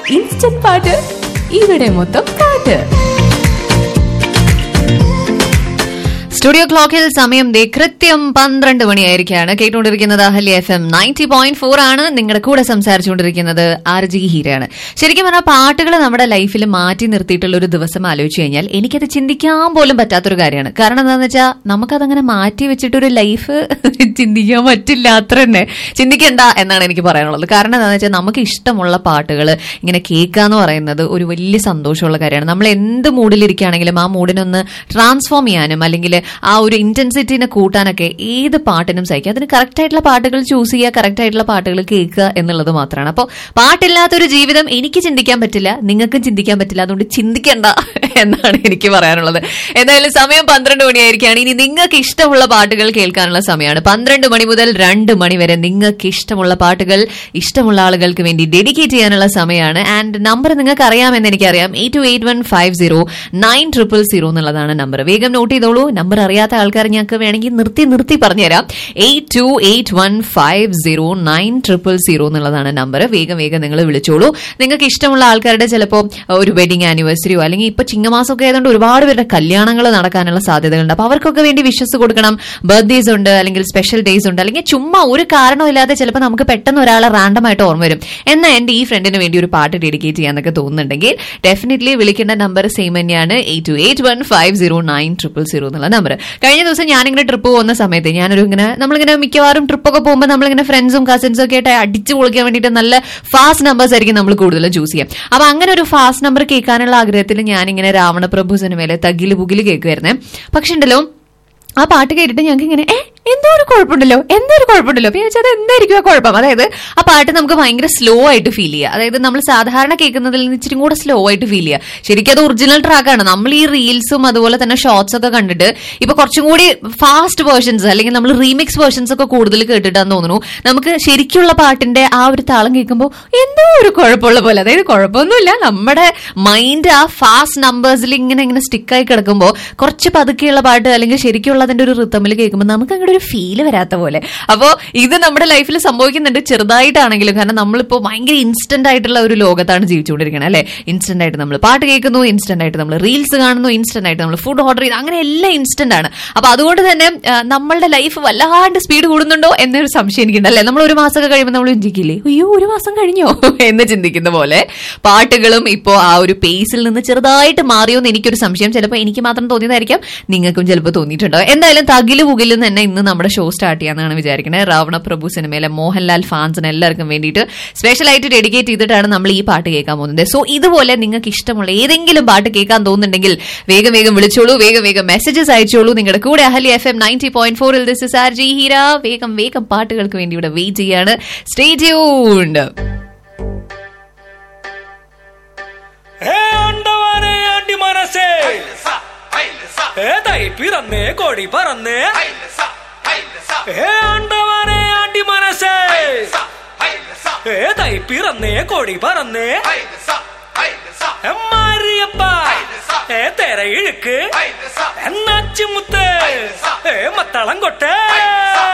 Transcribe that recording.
instant പാട്ട് ഇവിടെ മൊത്തം പാട്ട് സ്റ്റുഡിയോ ക്ലോക്കിൽ സമയം ദേ കൃത്യം പന്ത്രണ്ട് മണിയായിരിക്കാണ് കേട്ടുകൊണ്ടിരിക്കുന്നത് Ahalya FM ninety point four ഫോർ ആണ് നിങ്ങളുടെ കൂടെ സംസാരിച്ചുകൊണ്ടിരിക്കുന്നത് ആർ ജി ഹീരയാണ് ശരിക്കും പറഞ്ഞാൽ പാട്ടുകൾ നമ്മുടെ ലൈഫിൽ മാറ്റി നിർത്തിയിട്ടുള്ള ഒരു ദിവസം ആലോചിച്ച് കഴിഞ്ഞാൽ എനിക്കത് ചിന്തിക്കാൻ പോലും പറ്റാത്തൊരു കാര്യമാണ് കാരണം എന്താണെന്ന് വെച്ചാൽ നമുക്കതങ്ങനെ മാറ്റി വെച്ചിട്ടൊരു ലൈഫ് ചിന്തിക്കാൻ പറ്റില്ല അത്ര തന്നെ ചിന്തിക്കണ്ട എന്നാണ് എനിക്ക് പറയാനുള്ളത് കാരണം എന്താണെന്ന് വെച്ചാൽ നമുക്ക് ഇഷ്ടമുള്ള പാട്ടുകൾ ഇങ്ങനെ കേൾക്കുക എന്ന് പറയുന്നത് ഒരു വലിയ സന്തോഷമുള്ള കാര്യമാണ് നമ്മൾ എന്ത് മൂഡിലിരിക്കുകയാണെങ്കിലും ആ മൂഡിനൊന്ന് ട്രാൻസ്ഫോം ചെയ്യാനും അല്ലെങ്കിൽ ആ ഒരു ഇന്റൻസിറ്റിനെ കൂട്ടാനൊക്കെ ഏത് പാട്ടിനും സഹിക്കും അതിന് കറക്റ്റ് ആയിട്ടുള്ള പാട്ടുകൾ ചൂസ് ചെയ്യുക കറക്റ്റ് ആയിട്ടുള്ള പാട്ടുകൾ കേൾക്കുക എന്നുള്ളത് മാത്രമാണ് അപ്പോൾ പാട്ടില്ലാത്തൊരു ജീവിതം എനിക്ക് ചിന്തിക്കാൻ പറ്റില്ല നിങ്ങൾക്കും ചിന്തിക്കാൻ പറ്റില്ല അതുകൊണ്ട് ചിന്തിക്കണ്ട എന്നാണ് എനിക്ക് പറയാനുള്ളത് എന്തായാലും സമയം പന്ത്രണ്ട് മണിയായിരിക്കുകയാണ് ഇനി നിങ്ങൾക്ക് ഇഷ്ടമുള്ള പാട്ടുകൾ കേൾക്കാനുള്ള സമയമാണ് പന്ത്രണ്ട് മണി മുതൽ രണ്ട് മണി വരെ നിങ്ങൾക്ക് ഇഷ്ടമുള്ള പാട്ടുകൾ ഇഷ്ടമുള്ള ആളുകൾക്ക് വേണ്ടി ഡെഡിക്കേറ്റ് ചെയ്യാനുള്ള സമയമാണ് ആൻഡ് നമ്പർ നിങ്ങൾക്ക് അറിയാമെന്ന് എനിക്കറിയാം eight two eight one five zero nine triple zero എന്നുള്ളതാണ് നമ്പർ വേഗം നോട്ട് ചെയ്തോളൂ നമ്പർ അറിയാത്ത ആൾക്കാർ ഞങ്ങൾക്ക് വേണമെങ്കിൽ നിർത്തി നിർത്തി പറഞ്ഞുതരാം eight two eight one five zero nine triple zero എന്നുള്ളതാണ് നമ്പർ വേഗം വേഗം നിങ്ങൾ വിളിച്ചോളൂ നിങ്ങൾക്ക് ഇഷ്ടമുള്ള ആൾക്കാരുടെ ചിലപ്പോൾ ഒരു വെഡിങ് ആനിവേഴ്സറിയോ അല്ലെങ്കിൽ ഇപ്പൊ ചിങ്ങമാസമൊക്കെ ആയതുകൊണ്ട് ഒരുപാട് പേരുടെ കല്യാണങ്ങൾ നടക്കാനുള്ള സാധ്യതകളുണ്ട് അപ്പൊ അവർക്കൊക്കെ വേണ്ടി വിശ്വസ് കൊടുക്കണം ബർത്ത്ഡേസ് ഉണ്ട് അല്ലെങ്കിൽ സ്പെഷ്യൽ ഡേയ്സ് ഉണ്ട് അല്ലെങ്കിൽ ചുമ്മാ ഒരു കാരണമില്ലാതെ ചിലപ്പോൾ നമുക്ക് പെട്ടെന്ന് ഒരാളെ റാൻഡം ആയിട്ട് ഓർമ്മ വരും എന്നാൽ എന്റെ ഈ ഫ്രണ്ടിന് വേണ്ടി ഒരു പാട്ട് ഡെഡിക്കേറ്റ് ചെയ്യാന്നൊക്കെ തോന്നുന്നുണ്ടെങ്കിൽ ഡെഫിനറ്റ്ലി വിളിക്കേണ്ട നമ്പർ സെയിം തന്നെയാണ് eight two eight one five zero nine triple zero എന്നുള്ള നമ്പർ കഴിഞ്ഞ ദിവസം ഞാനിങ്ങനെ ട്രിപ്പ് പോകുന്ന സമയത്ത് ഞാനൊരു ഇങ്ങനെ നമ്മളിങ്ങനെ മിക്കവാറും ട്രിപ്പൊക്കെ പോകുമ്പോൾ നമ്മളിങ്ങനെ ഫ്രണ്ട്സും കസിൻസും ഒക്കെ ആയിട്ട് അടിച്ചു പൊളിക്കാൻ വേണ്ടിയിട്ട് നല്ല ഫാസ്റ്റ് നമ്പേഴ്സ് ആയിരിക്കും നമ്മൾ കൂടുതലും ചൂസ് ചെയ്യാം അപ്പൊ അങ്ങനെ ഒരു ഫാസ്റ്റ് നമ്പർ കേൾക്കാനുള്ള ആഗ്രഹത്തിൽ ഞാനിങ്ങനെ രാവണപ്രഭു സിനിമയിലെ തകില് പുകില് കേൾക്കുമായിരുന്നേ പക്ഷെ ഉണ്ടല്ലോ ആ പാട്ട് കേട്ടിട്ട് ഞങ്ങൾക്ക് ഇങ്ങനെ ഏ എന്തോ ഒരു കുഴപ്പമുണ്ടല്ലോ എന്തോ ഒരു കുഴപ്പമുണ്ടല്ലോ അപ്പൊ ഞാൻ വെച്ചാൽ അത് എന്തായിരിക്കും ആ കുഴപ്പം അതായത് ആ പാട്ട് നമുക്ക് ഭയങ്കര സ്ലോ ആയിട്ട് ഫീൽ ചെയ്യുക അതായത് നമ്മൾ സാധാരണ കേൾക്കുന്നതിൽ നിന്ന് ഇച്ചിരി കൂടെ സ്ലോ ആയിട്ട് ഫീൽ ചെയ്യുക ശരിക്കും അത് ഒറിജിനൽ ട്രാക്കാണ് നമ്മൾ ഈ റീൽസും അതുപോലെ തന്നെ ഷോർട്സ് ഒക്കെ കണ്ടിട്ട് ഇപ്പൊ കുറച്ചും കൂടി ഫാസ്റ്റ് വേർഷൻസ് അല്ലെങ്കിൽ നമ്മൾ റീമിക്സ് വേർഷൻസ് ഒക്കെ കൂടുതൽ കേട്ടിട്ടാന്ന് തോന്നുന്നു നമുക്ക് ശരിക്കുള്ള പാട്ടിന്റെ ആ ഒരു താളം കേൾക്കുമ്പോൾ എന്തോ ഒരു കുഴപ്പമുള്ള പോലെ അതായത് കുഴപ്പമൊന്നുമില്ല നമ്മുടെ മൈൻഡ് ആ ഫാസ്റ്റ് നമ്പേഴ്സിൽ ഇങ്ങനെ ഇങ്ങനെ സ്റ്റിക്കായി കിടക്കുമ്പോൾ കുറച്ച് പതുക്കെയുള്ള പാട്ട് അല്ലെങ്കിൽ ശരിക്കുള്ളതിന്റെ ഒരു റിത്തമിൽ കേൾക്കുമ്പോൾ നമുക്ക് അങ്ങോട്ട് ഒരു ഫീല് വരാത്ത പോലെ അപ്പോൾ ഇത് നമ്മുടെ ലൈഫിൽ സംഭവിക്കുന്നുണ്ട് ചെറുതായിട്ടാണെങ്കിലും കാരണം നമ്മളിപ്പോൾ ഭയങ്കര ഇൻസ്റ്റന്റ് ആയിട്ടുള്ള ഒരു ലോകത്താണ് ജീവിച്ചുകൊണ്ടിരിക്കുന്നത് അല്ലെ ഇൻസ്റ്റന്റ് ആയിട്ട് നമ്മൾ പാട്ട് കേൾക്കുന്നു ഇൻസ്റ്റന്റ് ആയിട്ട് നമ്മൾ റീൽസ് കാണുന്നു ഇൻസ്റ്റന്റ് ആയിട്ട് നമ്മൾ ഫുഡ് ഓർഡർ ചെയ്യുന്നു അങ്ങനെ എല്ലാം ഇൻസ്റ്റന്റ് ആണ് അപ്പൊ അതുകൊണ്ട് തന്നെ ആ, നമ്മളുടെ ലൈഫ് വല്ലാണ്ട് സ്പീഡ് കൂടുന്നുണ്ടോ എന്നൊരു സംശയം എനിക്കുണ്ട് അല്ലെ നമ്മൾ ഒരു മാസമൊക്കെ കഴിയുമ്പോൾ നമ്മൾ ചിന്തിക്കില്ലേ അയ്യോ ഒരു മാസം കഴിഞ്ഞോ എന്ന് ചിന്തിക്കുന്ന പോലെ പാട്ടുകളും ഇപ്പോൾ ആ ഒരു പേസിൽ നിന്ന് ചെറുതായിട്ട് മാറിയോ എന്ന് എനിക്കൊരു സംശയം ചിലപ്പോൾ എനിക്ക് മാത്രം തോന്നിയതായിരിക്കാം നിങ്ങൾക്കും ചിലപ്പോൾ തോന്നിയിട്ടുണ്ടോ എന്തായാലും തകില് പുകിലും തന്നെ ഇന്ന് നമ്മുടെ ഷോ സ്റ്റാർട്ട് ചെയ്യാന്നാണ് വിചാരിക്കുന്നത് രാവണ പ്രഭു സിനിമയിലെ മോഹൻലാൽ ഫാൻസിന് എല്ലാവർക്കും വേണ്ടിയിട്ട് സ്പെഷ്യൽ ആയിട്ട് ഡെഡിക്കേറ്റ് ചെയ്തിട്ടാണ് നമ്മൾ ഈ പാട്ട് കേൾക്കാൻ പോകുന്നത് സോ ഇതുപോലെ നിങ്ങൾക്ക് ഇഷ്ടമുള്ള ഏതെങ്കിലും പാട്ട് കേൾക്കാൻ തോന്നുന്നുണ്ടെങ്കിൽ വേഗം വേഗം വിളിച്ചോളൂ വേഗം വേഗം മെസ്സേജസ് അയച്ചോളൂ നിങ്ങളുടെ കൂടെ അഹലി എഫ് എം നയൻറ്റി പോയിന്റ് ഫോറിൽ this is R G Heera വേഗം വേഗം പാട്ടുകൾക്ക് വേണ്ടി ഇവിടെ വെയിറ്റ് ചെയ്യാണ് സ്റ്റേ ട്യൂൺഡ് ഹേ അണ്ടവാനെ അണ്ടി മനസ്സേ ഹേ തൈ പിറന്നേ കൊടി പറന്നേ ഹേ അണ്ടവാനെ അണ്ടി മനസ്സേ ഹേ തൈ പിറന്നേ കൊടി പറന്നേ മാരിയപ്പ ഏ തെര ഇഴുക്ക് എന്നാച്ചുമുത്ത് ഏ മത്തളം കൊട്ടേ